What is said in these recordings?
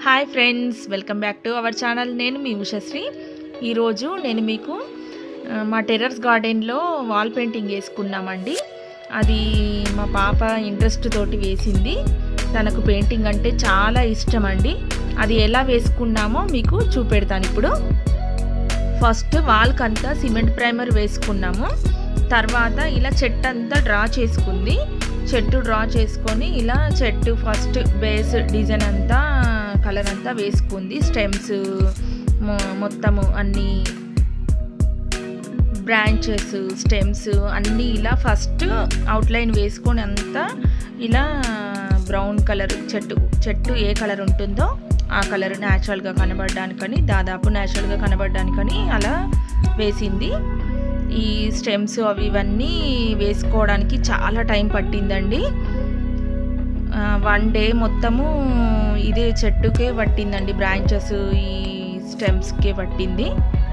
hi friends welcome back to our channel నేను మీ ఉషశ్రీ ఈరోజు నేను మీకు ఆ, మా టెర్రస్ గార్డెన్లో వాల్ పెయింటింగ్ వేసుకున్నామండి అది మా పాప ఇంట్రెస్ట్ తోటి వేసింది తనకు పెయింటింగ్ అంటే చాలా ఇష్టం అండి అది ఎలా వేసుకున్నామో మీకు చూపెడతాను ఇప్పుడు ఫస్ట్ వాల్కి అంతా సిమెంట్ ప్రైమర్ వేసుకున్నాము తర్వాత ఇలా చెట్టు అంతా డ్రా చేసుకుంది చెట్టు డ్రా చేసుకొని ఇలా చెట్టు ఫస్ట్ బేస్ డిజైన్ అంతా కలర్ అంతా వేసుకుంది స్టెమ్స్ మొత్తము అన్ని బ్రాంచెస్ స్టెమ్స్ అన్నీ ఇలా ఫస్ట్ అవుట్లైన్ వేసుకొని అంతా ఇలా బ్రౌన్ కలర్ చెట్టు చెట్టు ఏ కలర్ ఉంటుందో ఆ కలర్ న్యాచురల్గా కనబడడానికని దాదాపు న్యాచురల్గా కనబడడానికని అలా వేసింది ఈ స్టెమ్స్ అవి ఇవన్నీ వేసుకోవడానికి చాలా టైం పట్టిందండి వన్ డే మొత్తము ఇదే చెట్టుకే పట్టిందండి బ్రాంచెస్ ఈ స్టెమ్స్కే పట్టింది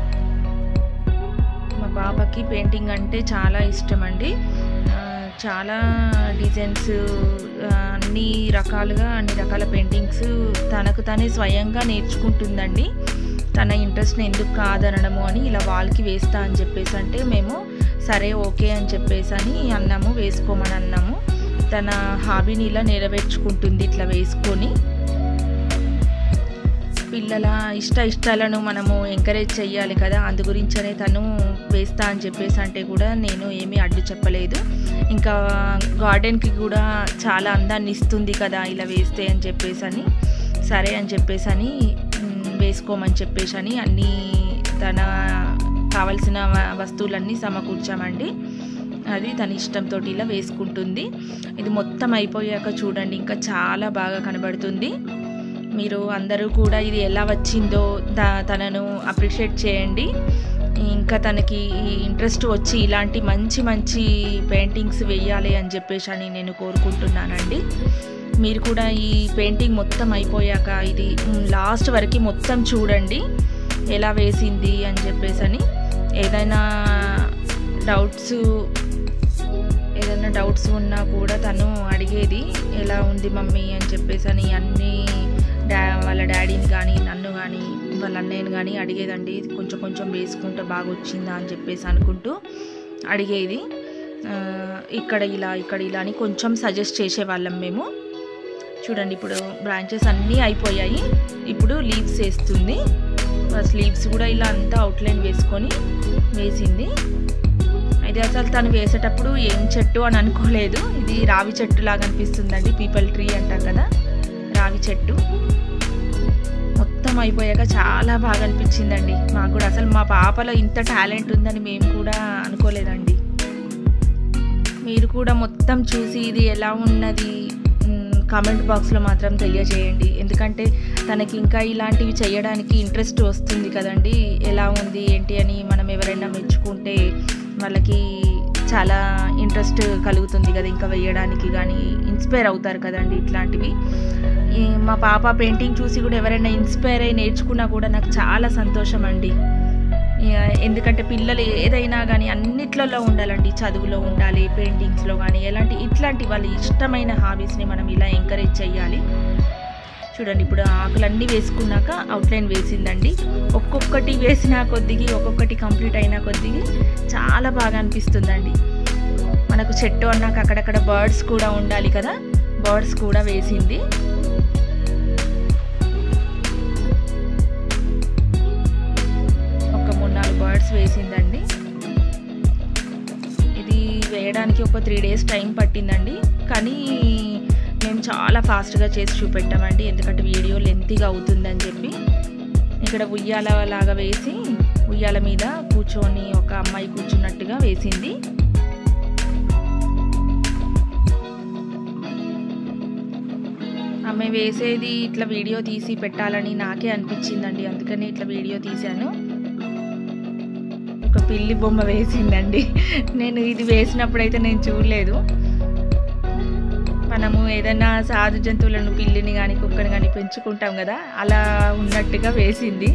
మా పాపకి పెయింటింగ్ అంటే చాలా ఇష్టం అండి ఆ, చాలా డిజైన్స్ ఆ, అన్ని రకాలుగా అన్ని రకాల పెయింటింగ్స్ తనకు తనే స్వయంగా నేర్చుకుంటుందండి తన ఇంట్రెస్ట్ని ఎందుకు కాదనడము అని ఇలా వాల్కి వేస్తా అని చెప్పేసి అంటే మేము సరే ఓకే అని చెప్పేసి అని అన్నాము వేసుకోమని అన్నాము తన హాబీని ఇలా నెరవేర్చుకుంటుంది ఇట్లా వేసుకొని పిల్లల ఇష్ట ఇష్టాలను మనము ఎంకరేజ్ చేయాలి కదా అందు గురించనే తను వేస్తా అని చెప్పేసి అంటే కూడా నేను ఏమీ అడ్డు చెప్పలేదు ఇంకా గార్డెన్కి కూడా చాలా అందాన్ని ఇస్తుంది కదా ఇలా వేస్తే అని చెప్పేసి అని సరే అని చెప్పేసి అని మ్, వేసుకోమని చెప్పేసి అని అన్నీ తన కావలసిన వ- వస్తువులన్నీ సమకూర్చామండి అది తన ఇష్టంతో ఇలా వేసుకుంటుంది ఇది మొత్తం అయిపోయాక చూడండి ఇంకా చాలా బాగా కనబడుతుంది మీరు అందరూ కూడా ఇది ఎలా వచ్చిందో దా- తనను అప్రిషియేట్ చేయండి ఇంకా తనకి ఇంట్రెస్ట్ వచ్చి ఇలాంటి మంచి మంచి పెయింటింగ్స్ వేయాలి అని చెప్పేసి అని నేను కోరుకుంటున్నానండి మీరు కూడా ఈ పెయింటింగ్ మొత్తం అయిపోయాక ఇది లాస్ట్ వరకు మొత్తం చూడండి ఎలా వేసింది అని చెప్పేసి అని ఏదైనా డౌట్స్ ఏదైనా డౌట్స్ ఉన్నా కూడా తను అడిగేది ఎలా ఉంది మమ్మీ అని చెప్పేసి అని అన్నీ డా వాళ్ళ డాడీని కానీ నన్ను కానీ వాళ్ళ అన్నయ్యని కానీ అడిగేదండి ఇది కొంచెం కొంచెం వేసుకుంటే బాగా వచ్చిందా అని చెప్పేసి అనుకుంటూ అడిగేది ఆ, ఇక్కడ ఇలా ఇక్కడ ఇలా అని కొంచెం సజెస్ట్ చేసేవాళ్ళం మేము చూడండి ఇప్పుడు బ్రాంచెస్ అన్నీ అయిపోయాయి ఇప్పుడు లీవ్స్ వేస్తుంది ఫస్ట్ లీవ్స్ కూడా ఇలా అంతా అవుట్లైన్ వేసుకొని వేసింది అయితే అసలు తను వేసేటప్పుడు ఏం చెట్టు అని అనుకోలేదు ఇది రావి చెట్టు లాగా అనిపిస్తుందండి పీపల్ ట్రీ అంటాం కదా రావి చెట్టు మొత్తం అయిపోయాక చాలా బాగా అనిపించిందండి మాకు కూడా అసలు మా పాపలో ఇంత టాలెంట్ ఉందని మేము కూడా అనుకోలేదండి మీరు కూడా మొత్తం చూసి ఇది ఎలా ఉన్నది కామెంట్ బాక్స్లో మాత్రం తెలియజేయండి ఎందుకంటే తనకి ఇంకా ఇలాంటివి చేయడానికి ఇంట్రెస్ట్ వస్తుంది కదండి ఎలా ఉంది ఏంటి అని మనం ఎవరైనా మెచ్చుకుంటే వాళ్ళకి చాలా ఇంట్రెస్ట్ కలుగుతుంది కదా ఇంకా వేయడానికి కానీ ఇన్స్పైర్ అవుతారు కదండి ఇట్లాంటివి ఈ మా పాప పెయింటింగ్ చూసి కూడా ఎవరైనా ఇన్స్పైర్ అయి నేర్చుకున్నా కూడా నాకు చాలా సంతోషం అండి ఇక ఎందుకంటే పిల్లలు ఏదైనా కానీ అన్నిట్లలో ఉండాలండి చదువులో ఉండాలి పెయింటింగ్స్లో కానీ ఎలాంటి ఇట్లాంటి వాళ్ళ ఇష్టమైన హాబీస్ని మనం ఇలా ఎంకరేజ్ చేయాలి చూడండి ఇప్పుడు ఆకులన్నీ వేసుకున్నాక అవుట్లైన్ వేసిందండి ఒక్కొక్కటి వేసిన కొద్దికి ఒక్కొక్కటి కంప్లీట్ అయిన కొద్దికి చాలా బాగా అనిపిస్తుందండి మనకు చెట్టు అన్నాక అక్కడక్కడ బర్డ్స్ కూడా ఉండాలి కదా బర్డ్స్ కూడా వేసింది ఒక మూడు నాలుగు బర్డ్స్ వేసిందండి ఇది వేయడానికి ఒక త్రీ డేస్ టైం పట్టిందండి కానీ మేము చాలా ఫాస్ట్గా చేసి చూపెట్టామండి ఎందుకంటే వీడియో లెంతీగా అవుతుందని చెప్పి ఇక్కడ ఉయ్యాల లాగా వేసి ఉయ్యాల మీద కూర్చొని ఒక అమ్మాయి కూర్చున్నట్టుగా వేసింది ఆమె వేసేది ఇట్లా వీడియో తీసి పెట్టాలని నాకే అనిపించిందండి అందుకని ఇట్లా వీడియో తీశాను ఒక పిల్లి బొమ్మ వేసిందండి నేను ఇది వేసినప్పుడైతే నేను చూడలేదు మనము ఏదైనా సాధు జంతువులను పిల్లిని కానీ కుక్కని కానీ పెంచుకుంటాం కదా అలా ఉన్నట్టుగా వేసింది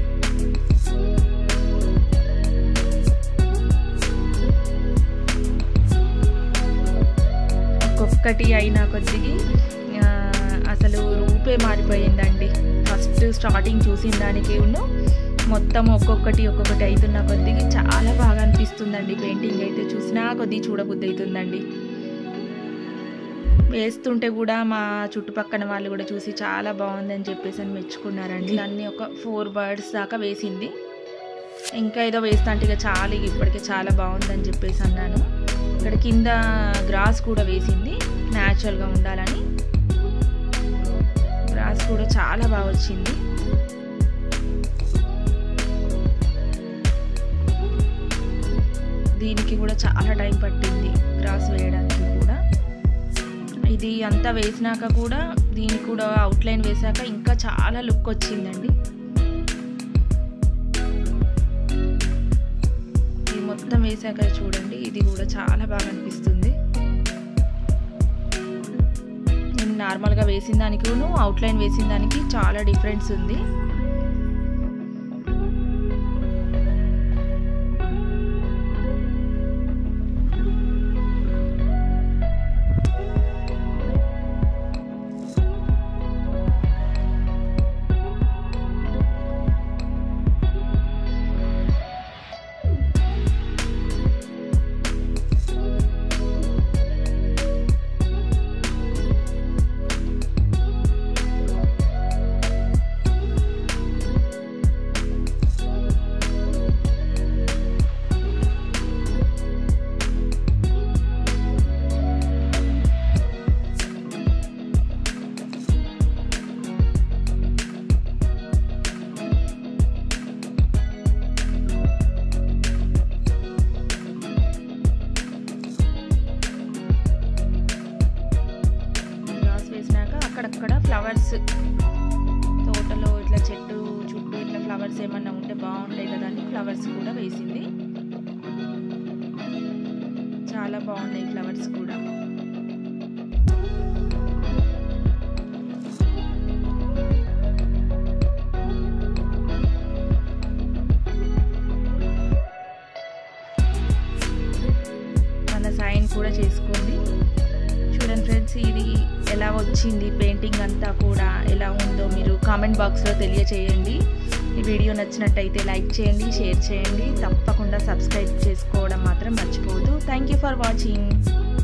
ఒక్కొక్కటి అయినా కొద్దిగా ఆ, అసలు రూపే మారిపోయిందండి ఫస్ట్ స్టార్టింగ్ చూసిన దానికి ఉన్ను మొత్తం ఒక్కొక్కటి ఒక్కొక్కటి అవుతున్న కొద్దిగా చాలా బాగా అనిపిస్తుందండి పెయింటింగ్ అయితే చూసినా కొద్ది చూడబుద్ధి అవుతుందండి వేస్తుంటే కూడా మా చుట్టుపక్కన వాళ్ళు కూడా చూసి చాలా బాగుందని చెప్పేసి అని మెచ్చుకున్నారండి అన్నీ ఒక ఫోర్ బర్డ్స్ దాకా వేసింది ఇంకా ఏదో వేస్తా అంటే ఇక చాలా ఇక ఇప్పటికే చాలా బాగుందని చెప్పేసి అన్నాను ఇక్కడ కింద గ్రాస్ కూడా వేసింది న్యాచురల్గా ఉండాలని గ్రాస్ కూడా చాలా బాగా వచ్చింది దీనికి కూడా చాలా టైం పట్టింది గ్రాస్ వేయడానికి కూడా ఇది అంతా వేసినాక కూడా దీనికి కూడా అవుట్లైన్ వేసాక ఇంకా చాలా లుక్ వచ్చిందండి ఇది మొత్తం వేసాక చూడండి ఇది కూడా చాలా బాగా అనిపిస్తుంది నేను నార్మల్గా వేసిన దానికి అవుట్లైన్ వేసిన దానికి చాలా డిఫరెన్స్ ఉంది గ్రాస్ వేసినాక అక్కడక్కడ ఫ్లవర్స్ తోటలో ఇట్లా చెట్టు చుట్టూ ఇట్లా ఫ్లవర్స్ ఏమన్నా ఉంటే బాగుంటాయి కదా అని ఫ్లవర్స్ కూడా వేసింది చాలా బాగున్నాయి ఫ్లవర్స్ కూడా మన సైన్ కూడా చేసుకుంది చూడండి ఫ్రెండ్స్ ఇది ఎలా వచ్చింది పెయింటింగ్ అంతా కూడా ఎలా ఉందో మీరు కామెంట్ బాక్స్లో తెలియచేయండి ఈ వీడియో నచ్చినట్టయితే లైక్ చేయండి షేర్ చేయండి తప్పకుండా సబ్స్క్రైబ్ చేసుకోవడం మాత్రం మర్చిపోవద్దు థ్యాంక్ యూ ఫర్ వాచింగ్